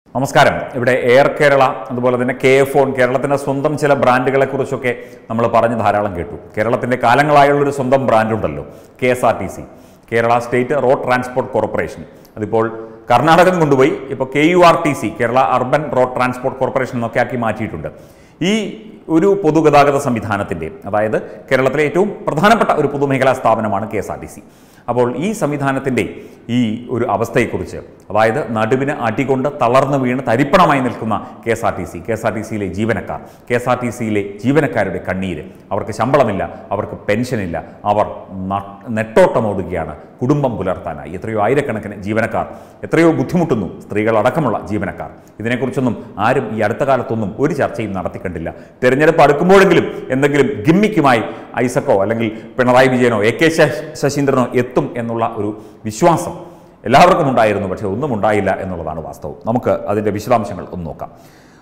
നമസ്കാരം ഇവിടെ എയർ കേരള അതുപോലെ തന്നെ കെ എഫ് ഓൺ കേരളത്തിൻ്റെ സ്വന്തം ചില ബ്രാൻഡുകളെ കുറിച്ചൊക്കെ നമ്മൾ പറഞ്ഞ് ധാരാളം കേട്ടു കേരളത്തിൻ്റെ കാലങ്ങളായുള്ളൊരു സ്വന്തം ബ്രാൻഡ് ഉണ്ടല്ലോ K S R T C Kerala state road transport corporation അതിപ്പോൾ കർണാടകം കൊണ്ടുപോയി ഇപ്പോൾ K U R T C Kerala urban road transport corporation എന്നൊക്കെ ആക്കി മാറ്റിയിട്ടുണ്ട് ഈ ഒരു പൊതുഗതാഗത സംവിധാനത്തിൻ്റെ അതായത് കേരളത്തിലെ ഏറ്റവും പ്രധാനപ്പെട്ട ഒരു പൊതുമേഖലാ സ്ഥാപനമാണ് K S R T C അപ്പോൾ ഈ സംവിധാനത്തിൻ്റെ ഈ ഒരു അവസ്ഥയെക്കുറിച്ച് അതായത് നടുവിന് അടികൊണ്ട് തളർന്നു വീണ് തരിപ്പണമായി നിൽക്കുന്ന K S R T C K S R T സിയിലെ ജീവനക്കാർ കെ എസ് ആർ ടി സിയിലെ ജീവനക്കാരുടെ കണ്ണീര് അവർക്ക് ശമ്പളമില്ല അവർക്ക് പെൻഷനില്ല അവർ ന- നെട്ടോട്ടമോടുകയാണ് കുടുംബം പുലർത്താനായി എത്രയോ ആയിരക്കണക്കിന് ജീവനക്കാർ എത്രയോ ബുദ്ധിമുട്ടുന്നു സ്ത്രീകളടക്കമുള്ള ജീവനക്കാർ ഇതിനെക്കുറിച്ചൊന്നും ആരും ഈ അടുത്ത കാലത്തൊന്നും ഒരു ചർച്ചയും നടത്തിക്കണ്ടില്ല തെരഞ്ഞെടുപ്പ് അടുക്കുമ്പോഴെങ്കിലും എന്തെങ്കിലും ഗിമ്മിക്കുമായി ഐസക്കോ അല്ലെങ്കിൽ പിണറായി വിജയനോ എ കെ ശ- ശശീന്ദ്രനോ എത്തും എന്നുള്ള ഒരു വിശ്വാസം എല്ലാവർക്കും ഉണ്ടായിരുന്നു പക്ഷേ ഒന്നും ഉണ്ടായില്ല എന്നുള്ളതാണ് വാസ്തവം നമുക്ക് അതിൻ്റെ വിശദാംശങ്ങൾ ഒന്ന് നോക്കാം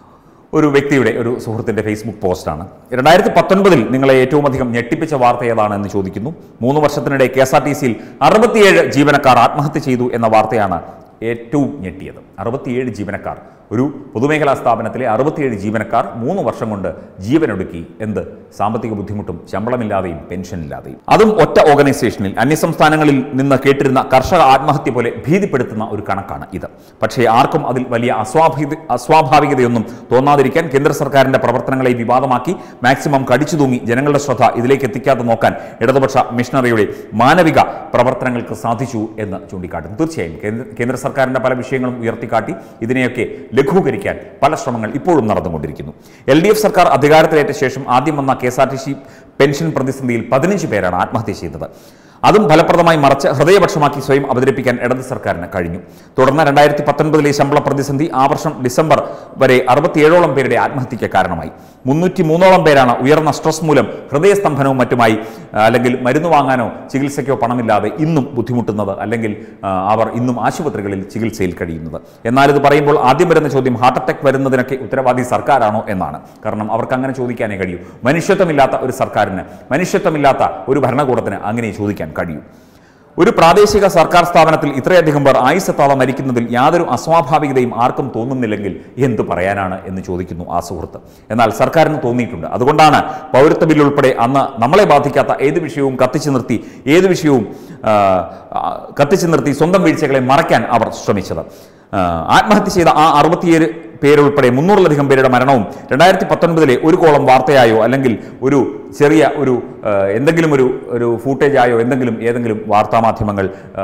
ഒരു വ്യക്തിയുടെ ഒരു സുഹൃത്തിൻ്റെ ഫേസ്ബുക്ക് പോസ്റ്റാണ് രണ്ടായിരത്തി പത്തൊൻപതിൽ നിങ്ങളെ ഏറ്റവും അധികം ഞെട്ടിപ്പിച്ച വാർത്ത ഏതാണ് എന്ന് ചോദിക്കുന്നു മൂന്ന് വർഷത്തിനിടെ കെ എസ് ആർ ടി സിയിൽ അറുപത്തിയേഴ് ജീവനക്കാർ ആത്മഹത്യ ചെയ്തു എന്ന വാർത്തയാണ് ഏറ്റവും ഞെട്ടിയത് അറുപത്തിയേഴ് ജീവനക്കാർ ഒരു പൊതുമേഖലാ സ്ഥാപനത്തിലെ അറുപത്തിയേഴ് ജീവനക്കാർ മൂന്ന് വർഷം കൊണ്ട് ജീവനൊടുക്കി എന്ത് സാമ്പത്തിക ബുദ്ധിമുട്ടും ശമ്പളമില്ലാതെയും പെൻഷനില്ലാതെയും അതും ഒറ്റ ഓർഗനൈസേഷനിൽ അന്യസംസ്ഥാനങ്ങളിൽ നിന്ന് കേട്ടിരുന്ന കർഷക ആത്മഹത്യ പോലെ ഭീതിപ്പെടുത്തുന്ന ഒരു കണക്കാണ് ഇത് പക്ഷേ ആർക്കും അതിൽ വലിയ അസ്വാഭാവിക അസ്വാഭാവികതയൊന്നും തോന്നാതിരിക്കാൻ കേന്ദ്ര സർക്കാരിന്റെ പ്രവർത്തനങ്ങളെ വിവാദമാക്കി മാക്സിമം കടിച്ചു തൂങ്ങി ജനങ്ങളുടെ ശ്രദ്ധ ഇതിലേക്ക് എത്തിക്കാതെ നോക്കാൻ ഇടതുപക്ഷ മിഷണറിയുടെ മാനവിക പ്രവർത്തനങ്ങൾക്ക് സാധിച്ചു എന്ന് ചൂണ്ടിക്കാട്ടുന്നു തീർച്ചയായും കേന്ദ്ര കേന്ദ്ര സർക്കാരിന്റെ പല വിഷയങ്ങളും ഉയർത്തിക്കാട്ടി ഇതിനെയൊക്കെ ലഘൂകരിക്കാൻ പല ശ്രമങ്ങൾ ഇപ്പോഴും നടന്നുകൊണ്ടിരിക്കുന്നു എൽ ഡി എഫ് സർക്കാർ അധികാരത്തിലേറ്റ ശേഷം ആദ്യം വന്ന K S R T C pension പ്രതിസന്ധിയിൽ പതിനഞ്ച് പേരാണ് ആത്മഹത്യ ചെയ്തത് അതും ഫലപ്രദമായി മറച്ച് ഹൃദയപക്ഷമാക്കി സ്വയം അവതരിപ്പിക്കാൻ ഇടത് സർക്കാരിന് കഴിഞ്ഞു തുടർന്ന് രണ്ടായിരത്തി പത്തൊൻപതിലെ ശമ്പള പ്രതിസന്ധി ആ വർഷം ഡിസംബർ വരെ അറുപത്തിയേഴോളം പേരുടെ ആത്മഹത്യയ്ക്ക് കാരണമായി മുന്നൂറ്റി മൂന്നോളം പേരാണ് ഉയർന്ന സ്ട്രെസ് മൂലം ഹൃദയസ്തംഭനവും മറ്റുമായി ആ, അല്ലെങ്കിൽ മരുന്ന് വാങ്ങാനോ ചികിത്സയ്ക്കോ പണമില്ലാതെ ഇന്നും ബുദ്ധിമുട്ടുന്നത് അല്ലെങ്കിൽ ആ, അവർ ഇന്നും ആശുപത്രികളിൽ ചികിത്സയിൽ കഴിയുന്നത് എന്നാൽ ഇത് പറയുമ്പോൾ ആദ്യം വരുന്ന ചോദ്യം ഹാർട്ട് അറ്റാക്ക് വരുന്നതിനൊക്കെ ഉത്തരവാദി സർക്കാരാണോ എന്നാണ് കാരണം അവർക്ക് അങ്ങനെ ചോദിക്കാനേ കഴിയൂ മനുഷ്യത്വമില്ലാത്ത ഒരു സർക്കാരിന് മനുഷ്യത്വമില്ലാത്ത ഒരു ഭരണകൂടത്തിന് അങ്ങനെ ചോദിക്കാൻ കഴിയൂ ഒരു പ്രാദേശിക സർക്കാർ സ്ഥാപനത്തിൽ ഇത്രയധികം പേർ ആയുസത്താതെ മരിക്കുന്നതിൽ യാതൊരു അസ്വാഭാവികതയും ആർക്കും തോന്നുന്നില്ലെങ്കിൽ എന്തു പറയാനാണ് എന്ന് ചോദിക്കുന്നു ആ സുഹൃത്ത് എന്നാൽ സർക്കാരിന് തോന്നിയിട്ടുണ്ട് അതുകൊണ്ടാണ് പൗരത്വ ബിൽ ഉൾപ്പെടെ അന്ന് നമ്മളെ ബാധിക്കാത്ത ഏത് വിഷയവും കത്തിച്ചു നിർത്തി ഏത് വിഷയവും ആ, ആ, കത്തിച്ചു നിർത്തി സ്വന്തം വീഴ്ചകളെ മറയ്ക്കാൻ അവർ ശ്രമിച്ചത് ആ, ആത്മഹത്യ ചെയ്ത ആ അറുപത്തിയേഴ് പേരുൾപ്പെടെ മുന്നൂറിലധികം പേരുടെ മരണവും രണ്ടായിരത്തി പത്തൊൻപതിലെ ഒരു കോളം വാർത്തയായോ അല്ലെങ്കിൽ ഒരു ചെറിയ ഒരു ആ, എന്തെങ്കിലും ഒരു ഒരു ഫൂട്ടേജ് ആയോ എന്തെങ്കിലും ഏതെങ്കിലും വാർത്താമാധ്യമങ്ങൾ ആ,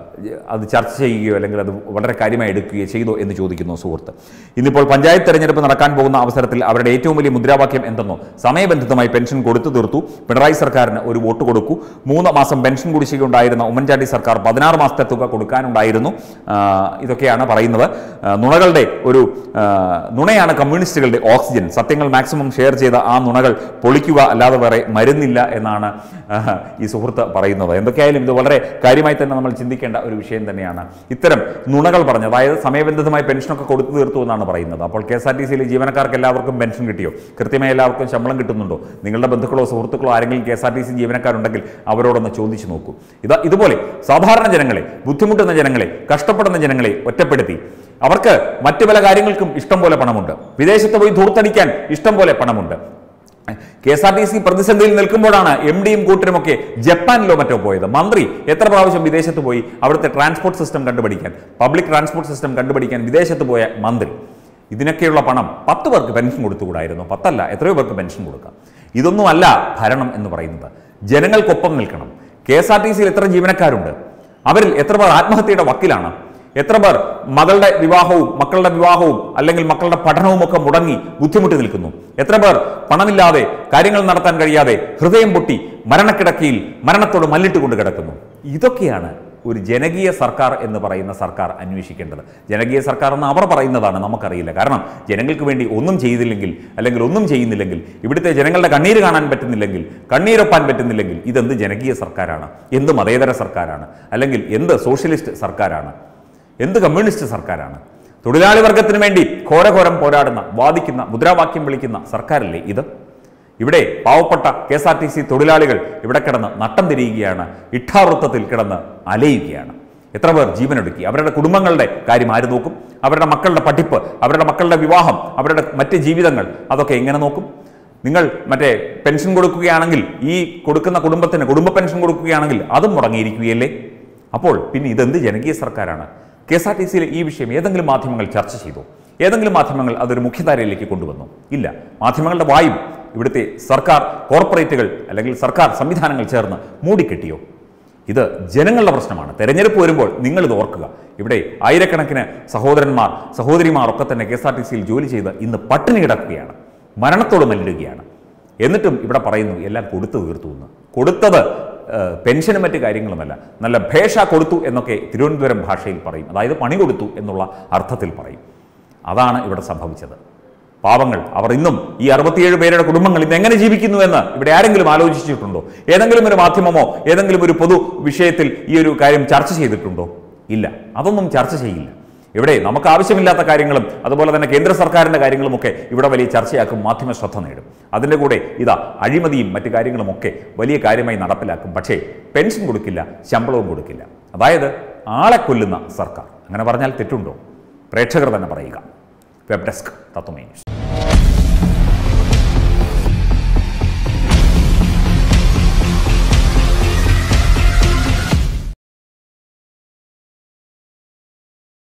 അത് ചർച്ച ചെയ്യുകയോ അല്ലെങ്കിൽ അത് വളരെ കാര്യമായി എടുക്കുകയോ ചെയ്തോ എന്ന് ചോദിക്കുന്നു സുഹൃത്ത് ഇന്നിപ്പോൾ പഞ്ചായത്ത് തെരഞ്ഞെടുപ്പ് നടക്കാൻ പോകുന്ന അവസരത്തിൽ അവരുടെ ഏറ്റവും വലിയ മുദ്രാവാക്യം എന്തെന്നോ സമയബന്ധിതമായി പെൻഷൻ കൊടുത്തു തീർത്തു പിണറായി സർക്കാരിന് ഒരു വോട്ട് കൊടുക്കൂ മൂന്ന് മാസം പെൻഷൻ കുടിശ്ശിക ഉണ്ടായിരുന്ന ഉമ്മൻചാണ്ടി സർക്കാർ പതിനാറ് മാസത്തെ തുക കൊടുക്കാനുണ്ടായിരുന്നു ആ, ഇതൊക്കെയാണ് പറയുന്നത് ആ, നുണകളുടെ ഒരു ആ, നുണയാണ് കമ്മ്യൂണിസ്റ്റുകളുടെ ഓക്സിജൻ സത്യങ്ങൾ മാക്സിമം ഷെയർ ചെയ്ത ആ നുണകൾ പൊളിക്കുക അല്ലാതെ വേറെ മരുന്നില്ല എന്നാണ് ആ, ഈ സുഹൃത്ത് പറയുന്നത് എന്തൊക്കെയായാലും ഇത് വളരെ കാര്യമായി തന്നെ നമ്മൾ ചിന്തിക്കേണ്ട ഒരു വിഷയം തന്നെയാണ് ഇത്തരം നുണകൾ പറഞ്ഞ് അതായത് സമയബന്ധിതമായി പെൻഷനൊക്കെ കൊടുത്തു തീർത്തു എന്നാണ് പറയുന്നത് അപ്പോൾ കെ എസ് ആർ ടി സിയിലെ ജീവനക്കാർക്ക് എല്ലാവർക്കും പെൻഷൻ കിട്ടിയോ കൃത്യമായി എല്ലാവർക്കും ശമ്പളം കിട്ടുന്നുണ്ടോ നിങ്ങളുടെ ബന്ധുക്കളോ സുഹൃത്തുക്കളോ ആരെങ്കിലും K S R T C ജീവനക്കാരുണ്ടെങ്കിൽ അവരോടൊന്ന് ചോദിച്ചു നോക്കൂ ഇത് ഇതുപോലെ സാധാരണ ജനങ്ങളെ ബുദ്ധിമുട്ടുന്ന ജനങ്ങളെ കഷ്ടപ്പെടുന്ന ജനങ്ങളെ ഒറ്റപ്പെടുത്തി അവർക്ക് മറ്റു പല കാര്യങ്ങൾക്കും ഇഷ്ടം പോലെ പണമുണ്ട് വിദേശത്ത് പോയി ധൂർത്തടിക്കാൻ ഇഷ്ടം പോലെ പണമുണ്ട് K S R T C പ്രതിസന്ധിയിൽ നിൽക്കുമ്പോഴാണ് എം ഡിയും കൂട്ടരുമൊക്കെ ജപ്പാനിലോ മറ്റോ പോയത് മന്ത്രി എത്ര പ്രാവശ്യം വിദേശത്ത് പോയി അവിടുത്തെ ട്രാൻസ്പോർട്ട് സിസ്റ്റം കണ്ടുപിടിക്കാൻ പബ്ലിക് ട്രാൻസ്പോർട്ട് സിസ്റ്റം കണ്ടുപിടിക്കാൻ വിദേശത്ത് പോയ മന്ത്രി ഇതിനൊക്കെയുള്ള പണം പത്ത് പേർക്ക് പെൻഷൻ കൊടുത്തുകൂടായിരുന്നു പത്തല്ല എത്രയോ പേർക്ക് പെൻഷൻ കൊടുക്കാം ഇതൊന്നുമല്ല ഭരണം എന്ന് പറയുന്നത് ജനങ്ങൾക്കൊപ്പം നിൽക്കണം കെ എസ് ആർ ടി സിയിൽ എത്ര ജീവനക്കാരുണ്ട് അവരിൽ എത്ര പേർ ആത്മഹത്യയുടെ വക്കിലാണ് എത്ര പേർ മകളുടെ വിവാഹവും മക്കളുടെ വിവാഹവും അല്ലെങ്കിൽ മക്കളുടെ പഠനവും ഒക്കെ മുടങ്ങി ബുദ്ധിമുട്ടി നിൽക്കുന്നു എത്ര പേർ പണമില്ലാതെ കാര്യങ്ങൾ നടത്താൻ കഴിയാതെ ഹൃദയം പൊട്ടി മരണക്കിടക്കയിൽ മരണത്തോട് മല്ലിട്ടുകൊണ്ട് കിടക്കുന്നു ഇതൊക്കെയാണ് ഒരു ജനകീയ സർക്കാർ എന്ന് പറയുന്ന സർക്കാർ അന്വേഷിക്കേണ്ടത് ജനകീയ സർക്കാർ എന്ന് അവർ പറയുന്നതാണ് നമുക്കറിയില്ല കാരണം ജനങ്ങൾക്ക് വേണ്ടി ഒന്നും ചെയ്തില്ലെങ്കിൽ അല്ലെങ്കിൽ ഒന്നും ചെയ്യുന്നില്ലെങ്കിൽ ഇവിടുത്തെ ജനങ്ങളുടെ കണ്ണീര് കാണാൻ പറ്റുന്നില്ലെങ്കിൽ കണ്ണീരൊപ്പാൻ പറ്റുന്നില്ലെങ്കിൽ ഇതെന്ത് ജനകീയ സർക്കാരാണ് എന്ത് മതേതര സർക്കാരാണ് അല്ലെങ്കിൽ എന്ത് സോഷ്യലിസ്റ്റ് സർക്കാരാണ് എന്ത് കമ്മ്യൂണിസ്റ്റ് സർക്കാരാണ് തൊഴിലാളി വർഗത്തിന് വേണ്ടി ഘോരഘോരം പോരാടുന്ന വാദിക്കുന്ന മുദ്രാവാക്യം വിളിക്കുന്ന സർക്കാരല്ലേ ഇത് ഇവിടെ പാവപ്പെട്ട K S R T C തൊഴിലാളികൾ ഇവിടെ കിടന്ന് നട്ടം തിരിയുകയാണ് ഇട്ടാവൃത്തത്തിൽ കിടന്ന് അലയുകയാണ് എത്ര പേർ ജീവനൊടുക്കി അവരുടെ കുടുംബങ്ങളുടെ കാര്യം ആര് നോക്കും അവരുടെ മക്കളുടെ പഠിപ്പ് അവരുടെ മക്കളുടെ വിവാഹം അവരുടെ മറ്റ് ജീവിതങ്ങൾ അതൊക്കെ എങ്ങനെ നോക്കും നിങ്ങൾ മറ്റേ പെൻഷൻ കൊടുക്കുകയാണെങ്കിൽ ഈ കൊടുക്കുന്ന കുടുംബത്തിന് കുടുംബ പെൻഷൻ കൊടുക്കുകയാണെങ്കിൽ അതും മുടങ്ങിയിരിക്കുകയല്ലേ അപ്പോൾ പിന്നെ ഇതെന്ത് ജനകീയ സർക്കാരാണ് കെ എസ് ആർ ടി സിയിലെ ഈ വിഷയം ഏതെങ്കിലും മാധ്യമങ്ങൾ ചർച്ച ചെയ്തു ഏതെങ്കിലും മാധ്യമങ്ങൾ അതൊരു മുഖ്യധാരയിലേക്ക് കൊണ്ടുവന്നു ഇല്ല മാധ്യമങ്ങളുടെ വായും ഇവിടുത്തെ സർക്കാർ കോർപ്പറേറ്റുകൾ അല്ലെങ്കിൽ സർക്കാർ സംവിധാനങ്ങൾ ചേർന്ന് മൂടിക്കെട്ടിയോ ഇത് ജനങ്ങളുടെ പ്രശ്നമാണ് തെരഞ്ഞെടുപ്പ് വരുമ്പോൾ നിങ്ങൾ ഇത് ഓർക്കുക ഇവിടെ ആയിരക്കണക്കിന് സഹോദരന്മാർ സഹോദരിമാർ ഒക്കെ തന്നെ കെ എസ് ആർ ടി സിയിൽ ജോലി ചെയ്ത് ഇന്ന് പട്ടിണി കിടക്കുകയാണ് മരണത്തോട് മല്ലിടുകയാണ് എന്നിട്ടും ഇവിടെ പറയുന്നു എല്ലാം കൊടുത്തു തീർത്തു എന്ന് കൊടുത്തത് ഏഹ്, പെൻഷനും മറ്റ് കാര്യങ്ങളുമല്ല നല്ല ഭേഷ കൊടുത്തു എന്നൊക്കെ തിരുവനന്തപുരം ഭാഷയിൽ പറയും അതായത് പണി കൊടുത്തു എന്നുള്ള അർത്ഥത്തിൽ പറയും അതാണ് ഇവിടെ സംഭവിച്ചത് പാവങ്ങൾ അവർ ഇന്നും ഈ അറുപത്തിയേഴ് പേരുടെ കുടുംബങ്ങൾ ഇന്ന് എങ്ങനെ ജീവിക്കുന്നു എന്ന് ഇവിടെ ആരെങ്കിലും ആലോചിച്ചിട്ടുണ്ടോ ഏതെങ്കിലും ഒരു മാധ്യമമോ ഏതെങ്കിലും ഒരു പൊതു വിഷയത്തിൽ ഈ ഒരു കാര്യം ചർച്ച ചെയ്തിട്ടുണ്ടോ ഇല്ല അതൊന്നും ചർച്ച ചെയ്യില്ല ഇവിടെ നമുക്ക് ആവശ്യമില്ലാത്ത കാര്യങ്ങളും അതുപോലെ തന്നെ കേന്ദ്ര സർക്കാരിൻ്റെ കാര്യങ്ങളുമൊക്കെ ഇവിടെ വലിയ ചർച്ചയാക്കും മാധ്യമ ശ്രദ്ധ നേടും അതിൻ്റെ കൂടെ ഇതാ അഴിമതിയും മറ്റു കാര്യങ്ങളുമൊക്കെ വലിയ കാര്യമായി നടപ്പിലാക്കും പക്ഷേ പെൻഷൻ കൊടുക്കില്ല ശമ്പളവും കൊടുക്കില്ല അതായത് ആളെ കൊല്ലുന്ന സർക്കാർ അങ്ങനെ പറഞ്ഞാൽ തെറ്റുണ്ടോ പ്രേക്ഷകർ തന്നെ പറയുക വെബ് ഡെസ്ക് തത്വമേ ന്യൂസ്